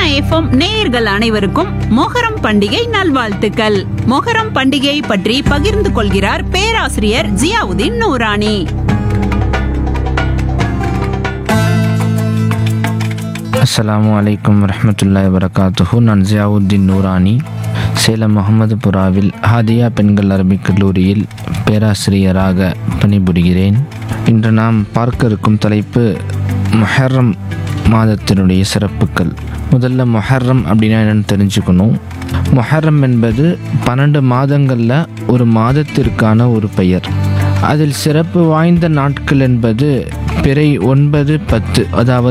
Sona FM நேயர்கள் அனைவருக்கும் மொஹரம் பண்டிகை நல்வாழ்த்துக்கள் மொஹரம் பண்டிகை பற்றி பகிர்ந்து கொள்கிறார் பேராசிரியர் ஜியாவுதீன் நூரானி அஸ்ஸலாமு அலைக்கும் வரஹ்மத்துல்லாஹி வரகாத்துஹு நான் ஜியாவுத்தீன் நூரானி சேலம் முகமதுபுராவில் ஹாதியா பெண்கள் அரபிக் கல்லூரியில் பேராசிரியராக பணிபுரிகிறேன் இன்று நாம் பார்க்க இருக்கும் தலைப்பு முஹர்ரம் மாதத்தினுடைய சிறப்புகள் முதல்ல முஹர்ரம் அப்படின்னா என்னன்னு தெரிஞ்சுக்கணும் முஹர்ரம் என்பது பன்னெண்டு மாதங்களில் ஒரு மாதத்திற்கான ஒரு பெயர் அதில் சிறப்பு வாய்ந்த நாட்கள் என்பது பிறை ஒன்பது பத்து அதாவது